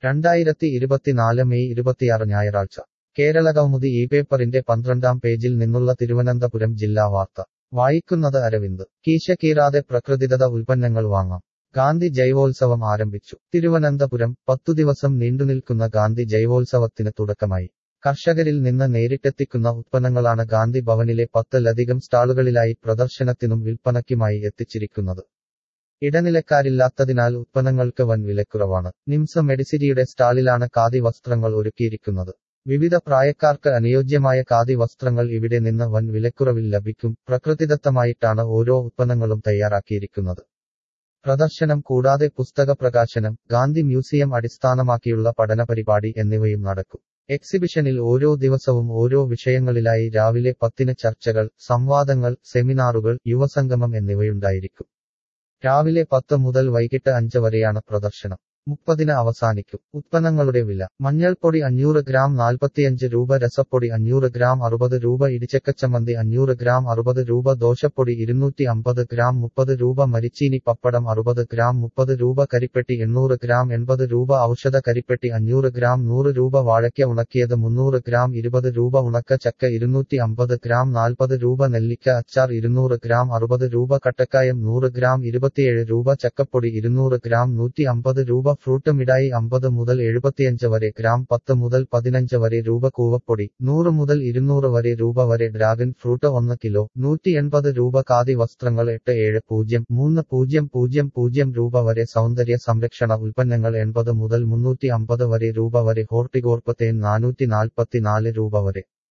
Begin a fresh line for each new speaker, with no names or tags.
രണ്ടായിരത്തി ഇരുപത്തിനാല് മെയ് ഇരുപത്തിയാറ് ഞായറാഴ്ച കേരള കൗമുദി ഈ പേപ്പറിന്റെ പന്ത്രണ്ടാം പേജിൽ നിന്നുള്ള തിരുവനന്തപുരം ജില്ലാ വാർത്ത വായിക്കുന്നത് അരവിന്ദ് കീശ കീറാതെ പ്രകൃതിദത്ത ഉൽപ്പന്നങ്ങൾ വാങ്ങാം ഗാന്ധി ജൈവോത്സവം ആരംഭിച്ചു തിരുവനന്തപുരം പത്തു ദിവസം നീണ്ടുനിൽക്കുന്ന ഗാന്ധി ജൈവോത്സവത്തിന് തുടക്കമായി കർഷകരിൽ നിന്ന് നേരിട്ടെത്തിക്കുന്ന ഉത്പന്നങ്ങളാണ് ഗാന്ധി ഭവനിലെ പത്തിലധികം സ്റ്റാളുകളിലായി പ്രദർശനത്തിനും വിൽപ്പനയ്ക്കുമായി എത്തിച്ചിരിക്കുന്നത് ഇടനിലക്കാരില്ലാത്തതിനാൽ ഉത്പന്നങ്ങൾക്ക് വൻ വിലക്കുറവാണ് നിംസ മെഡിസിരിയുടെ സ്റ്റാളിലാണ് ഖാദി വസ്ത്രങ്ങൾ ഒരുക്കിയിരിക്കുന്നത് വിവിധ പ്രായക്കാർക്ക് അനുയോജ്യമായ ഖാദി വസ്ത്രങ്ങൾ ഇവിടെ നിന്ന് വൻ വിലക്കുറവിൽ ലഭിക്കും പ്രകൃതിദത്തമായിട്ടാണ് ഓരോ ഉത്പന്നങ്ങളും തയ്യാറാക്കിയിരിക്കുന്നത് പ്രദർശനം കൂടാതെ പുസ്തക പ്രകാശനം ഗാന്ധി മ്യൂസിയം അടിസ്ഥാനമാക്കിയുള്ള പഠന പരിപാടി എന്നിവയും നടക്കും എക്സിബിഷനിൽ ഓരോ ദിവസവും ഓരോ വിഷയങ്ങളിലായി രാവിലെ പത്തിന് ചർച്ചകൾ സംവാദങ്ങൾ സെമിനാറുകൾ യുവസംഗമം എന്നിവയുണ്ടായിരിക്കും രാവിലെ പത്ത് മുതൽ വൈകിട്ട് അഞ്ച് വരെയാണ് പ്രദർശനം മുപ്പതിന് അവസാനിക്കും ഉത്പന്നങ്ങളുടെ വില മഞ്ഞൾപ്പൊടി അഞ്ഞൂറ് ഗ്രാം നാൽപ്പത്തിയഞ്ച് രൂപ രസപ്പൊടി അഞ്ഞൂറ് ഗ്രാം അറുപത് രൂപ ഇടിച്ചക്കച്ചമന്തി അഞ്ഞൂറ് ഗ്രാം അറുപത് രൂപ ദോശപ്പൊടി ഇരുന്നൂറ്റി അമ്പത് ഗ്രാം മുപ്പത് രൂപ മരിച്ചീനി പപ്പടം അറുപത് ഗ്രാം മുപ്പത് രൂപ കരിപ്പെട്ടി എണ്ണൂറ് ഗ്രാം എൺപത് രൂപ ഔഷധ കരിപ്പെട്ടി അഞ്ഞൂറ് ഗ്രാം നൂറ് രൂപ വാഴയ്ക്ക ഉണക്കിയത് മുന്നൂറ് ഗ്രാം ഇരുപത് രൂപ ഉണക്ക ചക്ക ഇരുന്നൂറ്റി അമ്പത് ഗ്രാം നാൽപ്പത് രൂപ നെല്ലിക്ക അച്ചാർ ഇരുന്നൂറ് ഗ്രാം അറുപത് രൂപ കട്ടക്കായം നൂറ് ഗ്രാം ഇരുപത്തിയേഴ് രൂപ ചക്കപ്പൊടി ഇരുന്നൂറ് ഗ്രാം നൂറ്റി അമ്പത് രൂപ ഫ്രൂട്ട് മിഠായി അമ്പത് മുതൽ എഴുപത്തിയഞ്ച് വരെ ഗ്രാം പത്ത് മുതൽ പതിനഞ്ച് വരെ രൂപ കൂവപ്പൊടി നൂറ് മുതൽ ഇരുന്നൂറ് വരെ രൂപ വരെ ഡ്രാഗൺ ഫ്രൂട്ട് ഒന്ന് കിലോ നൂറ്റി എൺപത് രൂപ ഖാദി വസ്ത്രങ്ങൾ എട്ട് ഏഴ് പൂജ്യം മൂന്ന് പൂജ്യം പൂജ്യം പൂജ്യം രൂപ വരെ സൗന്ദര്യ സംരക്ഷണ ഉൽപ്പന്നങ്ങൾ എൺപത് മുതൽ മുന്നൂറ്റി അമ്പത് വരെ രൂപ വരെ ഹോർട്ടികോർപ്പ് തേൻ നാനൂറ്റി നാൽപ്പത്തിനാല് രൂപ വരെ